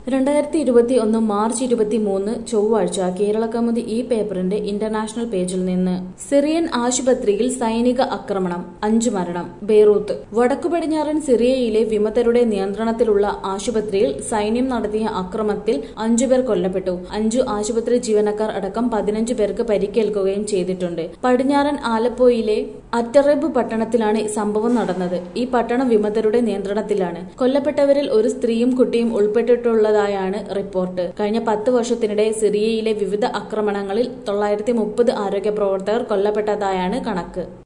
രണ്ടായിരത്തി ഇരുപത്തി ഒന്ന് മാർച്ച് ഇരുപത്തി മൂന്ന് ചൊവ്വാഴ്ച കേരളകൗമുദി ഈ പേപ്പറിന്റെ ഇന്റർനാഷണൽ പേജിൽ നിന്ന് സിറിയൻ ആശുപത്രിയിൽ സൈനിക ആക്രമണം അഞ്ചു മരണം ബെയ്റൂത്ത് വടക്കു പടിഞ്ഞാറൻ സിറിയയിലെ വിമതരുടെ നിയന്ത്രണത്തിലുള്ള ആശുപത്രിയിൽ സൈന്യം നടത്തിയ അക്രമത്തിൽ അഞ്ചുപേർ കൊല്ലപ്പെട്ടു അഞ്ചു ആശുപത്രി ജീവനക്കാർ അടക്കം പതിനഞ്ചു പേർക്ക് പരിക്കേൽക്കുകയും ചെയ്തിട്ടുണ്ട് പടിഞ്ഞാറൻ ആലപ്പോയിലെ അറ്ററബ് പട്ടണത്തിലാണ് സംഭവം നടന്നത് ഈ പട്ടണം വിമതരുടെ നിയന്ത്രണത്തിലാണ് കൊല്ലപ്പെട്ടവരിൽ ഒരു സ്ത്രീയും കുട്ടിയും ഉൾപ്പെട്ടിട്ടുള്ളതായാണ് റിപ്പോർട്ട് കഴിഞ്ഞ പത്ത് വർഷത്തിനിടെ സിറിയയിലെ വിവിധ ആക്രമണങ്ങളിൽ തൊള്ളായിരത്തി മുപ്പത് ആരോഗ്യ പ്രവർത്തകർ കൊല്ലപ്പെട്ടതായാണ് കണക്ക്